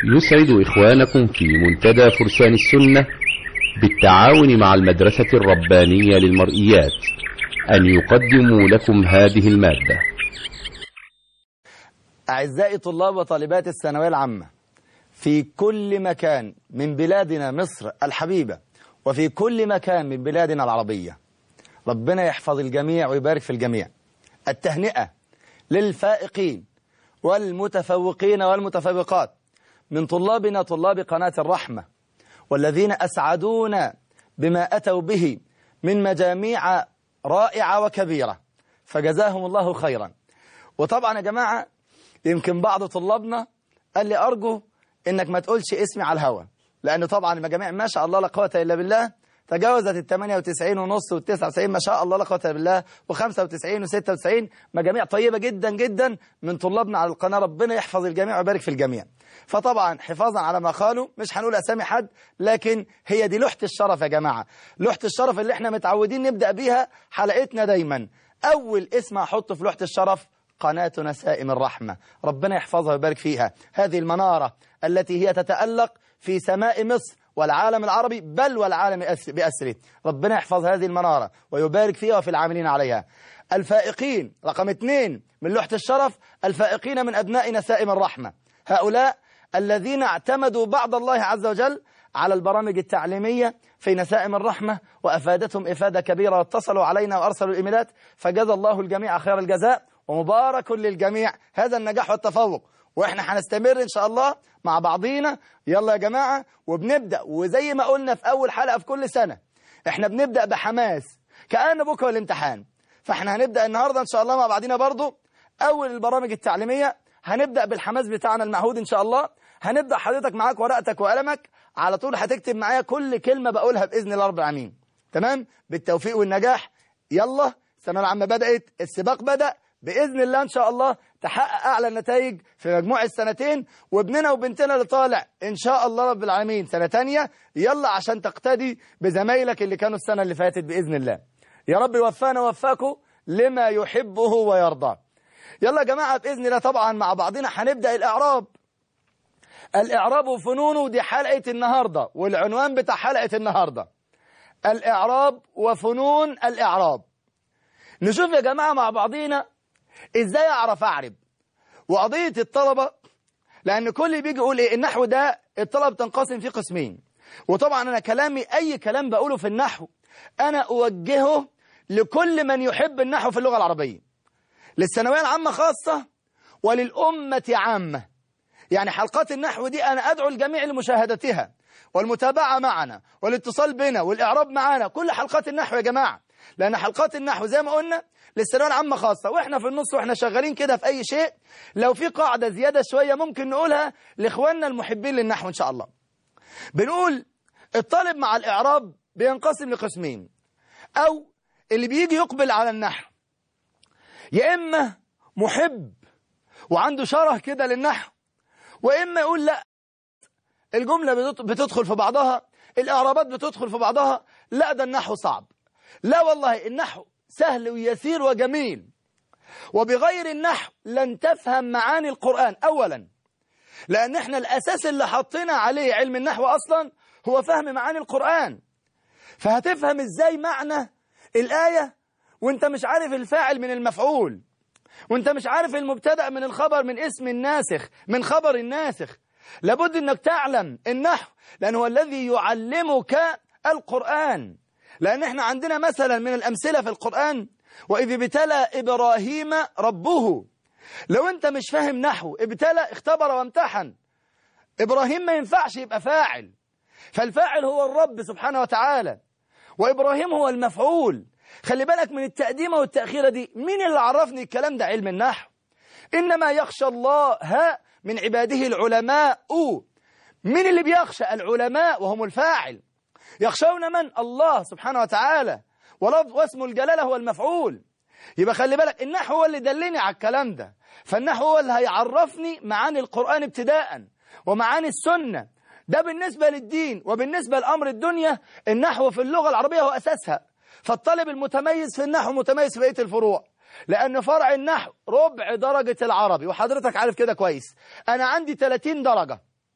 يسعد إخوانكم في منتدى فرسان السنة بالتعاون مع المدرسة الربانية للمرئيات أن يقدموا لكم هذه المادة أعزائي طلاب وطالبات الثانوية العامة في كل مكان من بلادنا مصر الحبيبة وفي كل مكان من بلادنا العربية ربنا يحفظ الجميع ويبارك في الجميع التهنئة للفائقين والمتفوقين والمتفوقات من طلابنا طلاب قناة الرحمة والذين أسعدونا بما أتوا به من مجاميع رائعة وكبيرة فجزاهم الله خيرا وطبعا يا جماعة يمكن بعض طلابنا قال لي أرجو إنك ما تقولش اسمي على الهوا لأن طبعا المجاميع ما شاء الله لا قوة إلا بالله تجاوزت ال 98 ونص وال 99 ما شاء الله لا قوه الا بالله و95 و96 مجاميع طيبه جدا جدا من طلابنا على القناه ربنا يحفظ الجميع ويبارك في الجميع. فطبعا حفاظا على ما قالوا مش هنقول اسامي حد لكن هي دي لوحه الشرف يا جماعه، لوحه الشرف اللي احنا متعودين نبدا بيها حلقتنا دايما. اول اسم هحطه في لوحه الشرف قناة نسائم الرحمة ربنا يحفظها ويبارك فيها هذه المنارة التي هي تتألق في سماء مصر والعالم العربي بل والعالم بأسره ربنا يحفظ هذه المنارة ويبارك فيها وفي العاملين عليها الفائقين رقم اثنين من لوحة الشرف الفائقين من أبناء نسائم الرحمة هؤلاء الذين اعتمدوا بعض الله عز وجل على البرامج التعليمية في نسائم الرحمة وأفادتهم إفادة كبيرة واتصلوا علينا وأرسلوا الإيميلات فجزى الله الجميع خير الجزاء ومبارك للجميع هذا النجاح والتفوق واحنا هنستمر ان شاء الله مع بعضينا يلا يا جماعة وبنبدأ وزي ما قلنا في اول حلقة في كل سنة احنا بنبدأ بحماس كأن بكرة الامتحان فاحنا هنبدأ النهاردة ان شاء الله مع بعضينا برضو اول البرامج التعليمية هنبدأ بالحماس بتاعنا المعهود ان شاء الله هنبدأ حضرتك معاك ورقتك وقلمك على طول هتكتب معايا كل كلمة بقولها بإذن الله رب العالمين تمام بالتوفيق والنجاح يلا الثانوية العامة بدأت السباق بدأ بإذن الله إن شاء الله تحقق أعلى النتائج في مجموع السنتين وابننا وبنتنا اللي طالع إن شاء الله رب العالمين سنة تانية يلا عشان تقتدي بزمايلك اللي كانوا السنة اللي فاتت بإذن الله يا رب يوفانا ووفاكم لما يحبه ويرضاه يلا يا جماعة بإذن الله طبعا مع بعضنا هنبدأ الإعراب الإعراب وفنونه دي حلقة النهاردة والعنوان بتاع حلقة النهاردة الإعراب وفنون الإعراب نشوف يا جماعة مع بعضينا ازاي اعرف اعرب وقضية الطلبة لان كل بيجي يقول ايه النحو ده الطلبة تنقسم فيه قسمين وطبعا انا كلامي اي كلام بقوله في النحو انا اوجهه لكل من يحب النحو في اللغة العربية للثانوية العامة خاصة وللأمة عامة يعني حلقات النحو دي أنا أدعو الجميع لمشاهدتها والمتابعة معنا والاتصال بنا والإعراب معنا كل حلقات النحو يا جماعة لأن حلقات النحو زي ما قلنا للثانويه العامه خاصه واحنا في النص واحنا شغالين كده في اي شيء لو في قاعده زياده شويه ممكن نقولها لاخواننا المحبين للنحو ان شاء الله بنقول الطالب مع الاعراب بينقسم لقسمين او اللي بيجي يقبل على النحو يا اما محب وعنده شره كده للنحو واما يقول لا الجمله بتدخل في بعضها الاعرابات بتدخل في بعضها لا ده النحو صعب لا والله النحو سهل ويسير وجميل وبغير النحو لن تفهم معاني القرآن أولا لأن احنا الأساس اللي حطينا عليه علم النحو أصلا هو فهم معاني القرآن فهتفهم إزاي معنى الآية وانت مش عارف الفاعل من المفعول وانت مش عارف المبتدأ من الخبر من اسم الناسخ من خبر الناسخ لابد انك تعلم النحو لأنه هو الذي يعلمك القرآن لأن احنا عندنا مثلا من الأمثلة في القرآن وإذ ابتلى إبراهيم ربه لو أنت مش فاهم نحو ابتلى اختبر وامتحن إبراهيم ما ينفعش يبقى فاعل فالفاعل هو الرب سبحانه وتعالى وإبراهيم هو المفعول خلي بالك من التقديمة والتأخيرة دي مين اللي عرفني الكلام ده علم النحو إنما يخشى الله من عباده العلماء مين اللي بيخشى العلماء وهم الفاعل يخشون من الله سبحانه وتعالى واسم الجلالة هو المفعول يبقى خلي بالك النحو هو اللي دلني على الكلام ده فالنحو هو اللي هيعرفني معاني القرآن ابتداء ومعاني السنة ده بالنسبة للدين وبالنسبة لأمر الدنيا النحو في اللغة العربية هو أساسها فالطالب المتميز في النحو متميز في بقية الفروع لأن فرع النحو ربع درجة العربي وحضرتك عارف كده كويس أنا عندي 30 درجة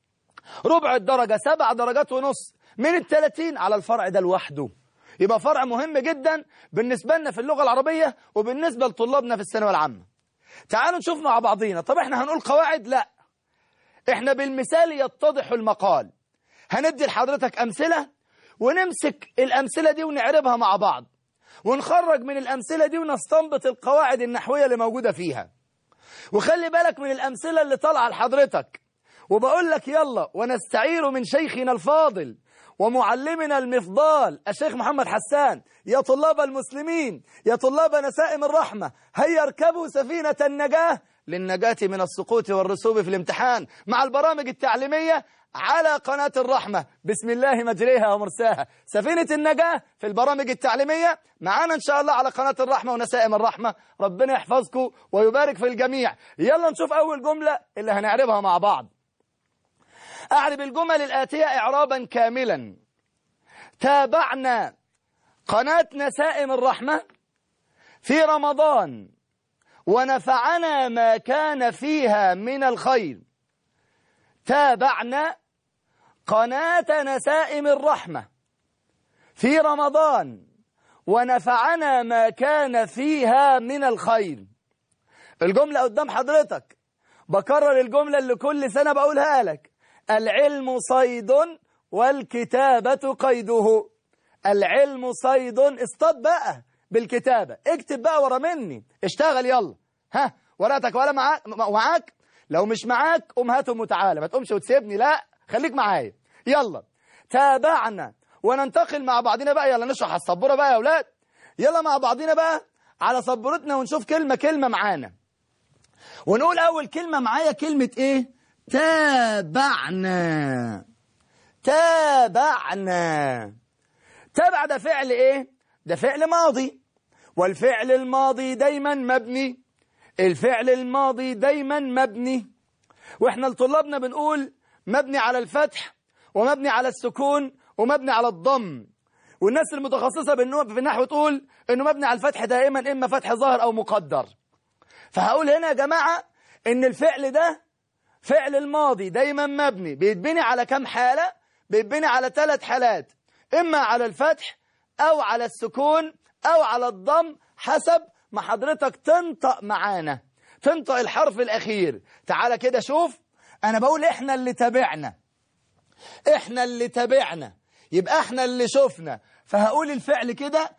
ربع الدرجة سبع درجات ونص من الثلاثين على الفرع ده لوحده يبقى فرع مهم جدا بالنسبة لنا في اللغة العربية وبالنسبة لطلابنا في الثانوية العامة تعالوا نشوف مع بعضينا طب احنا هنقول قواعد لا احنا بالمثال يتضح المقال هندي لحضرتك أمثلة ونمسك الأمثلة دي ونعربها مع بعض ونخرج من الأمثلة دي ونستنبط القواعد النحوية اللي موجودة فيها وخلي بالك من الأمثلة اللي طالعة لحضرتك وبقول لك يلا ونستعير من شيخنا الفاضل ومعلمنا المفضال الشيخ محمد حسان يا طلاب المسلمين يا طلاب نسائم الرحمة هيا اركبوا سفينة النجاة للنجاة من السقوط والرسوب في الامتحان مع البرامج التعليمية على قناة الرحمة بسم الله مجريها ومرساها سفينة النجاة في البرامج التعليمية معانا إن شاء الله على قناة الرحمة ونسائم الرحمة ربنا يحفظكم ويبارك في الجميع يلا نشوف أول جملة اللي هنعربها مع بعض أعرب الجمل الآتية إعرابا كاملا تابعنا قناة نسائم الرحمة في رمضان ونفعنا ما كان فيها من الخير تابعنا قناة نسائم الرحمة في رمضان ونفعنا ما كان فيها من الخير الجملة قدام حضرتك بكرر الجملة اللي كل سنة بقولها لك العلم صيد والكتابة قيده العلم صيد اصطاد بقى بالكتابة اكتب بقى ورا مني اشتغل يلا ها ورقتك ولا معاك معاك لو مش معاك قوم هاتهم وتعالى ما تقومش وتسيبني لا خليك معايا يلا تابعنا وننتقل مع بعضنا بقى يلا نشرح على السبوره بقى يا اولاد يلا مع بعضنا بقى على سبورتنا ونشوف كلمة كلمة معانا ونقول أول كلمة معايا كلمة إيه تابعنا تابعنا تابع ده فعل إيه ده فعل ماضي والفعل الماضي دايما مبني الفعل الماضي دايما مبني واحنا لطلابنا بنقول مبني على الفتح ومبني على السكون ومبني على الضم والناس المتخصصة بالنوع في النحو تقول انه مبني على الفتح دائما اما فتح ظاهر او مقدر فهقول هنا يا جماعة ان الفعل ده فعل الماضي دايما مبني بيتبني على كم حالة بيتبني على ثلاث حالات اما على الفتح او على السكون او على الضم حسب ما حضرتك تنطق معانا تنطق الحرف الاخير تعالى كده شوف انا بقول احنا اللي تابعنا احنا اللي تابعنا يبقى احنا اللي شفنا فهقول الفعل كده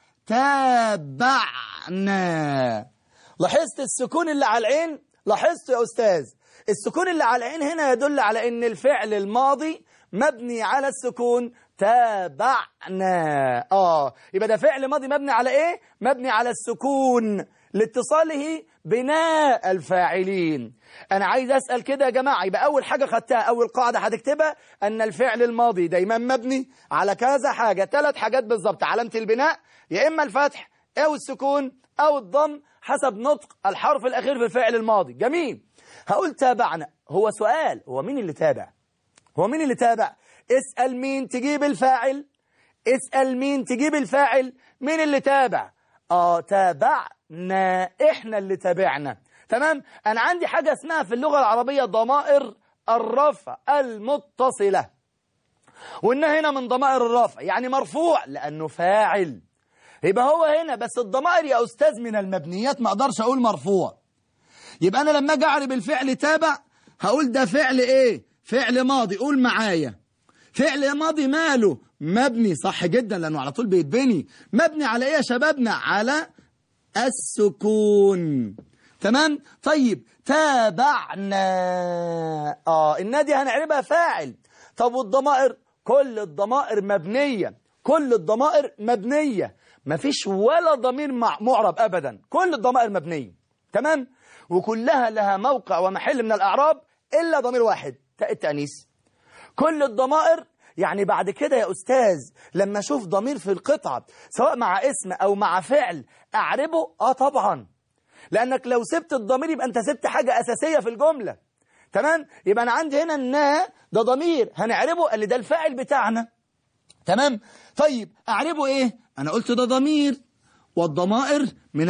تابعنا لاحظت السكون اللي على العين لاحظت يا أستاذ السكون اللي على العين هنا يدل على ان الفعل الماضي مبني على السكون تابعنا اه يبقى ده فعل ماضي مبني على ايه مبني على السكون لاتصاله بناء الفاعلين انا عايز اسال كده يا جماعه يبقى اول حاجه خدتها اول قاعده هتكتبها ان الفعل الماضي دايما مبني على كذا حاجه ثلاث حاجات بالظبط علامه البناء يا اما الفتح او السكون او الضم حسب نطق الحرف الاخير في الفعل الماضي جميل هقول تابعنا هو سؤال هو مين اللي تابع هو مين اللي تابع اسال مين تجيب الفاعل اسال مين تجيب الفاعل مين اللي تابع اه تابعنا احنا اللي تابعنا تمام انا عندي حاجة اسمها في اللغة العربية ضمائر الرفع المتصلة وإن هنا من ضمائر الرفع يعني مرفوع لأنه فاعل يبقى هو هنا بس الضمائر يا أستاذ من المبنيات ما أقدرش أقول مرفوع يبقى أنا لما أجي أعرب الفعل تابع هقول ده فعل إيه فعل ماضي قول معايا فعل ماضي ماله مبني صح جدا لأنه على طول بيتبني مبني على إيه يا شبابنا على السكون تمام طيب تابعنا اه النادي هنعربها فاعل طب والضمائر كل الضمائر مبنية كل الضمائر مبنية مفيش ولا ضمير مع معرب أبدا كل الضمائر مبنية تمام وكلها لها موقع ومحل من الأعراب إلا ضمير واحد تاء التأنيث كل الضمائر يعني بعد كده يا أستاذ لما أشوف ضمير في القطعة سواء مع اسم أو مع فعل أعربه آه طبعا لأنك لو سبت الضمير يبقى أنت سبت حاجة أساسية في الجملة تمام يبقى أنا عندي هنا النا ده ضمير هنعربه اللي ده الفاعل بتاعنا تمام طيب أعربه إيه أنا قلت ده ضمير والضمائر من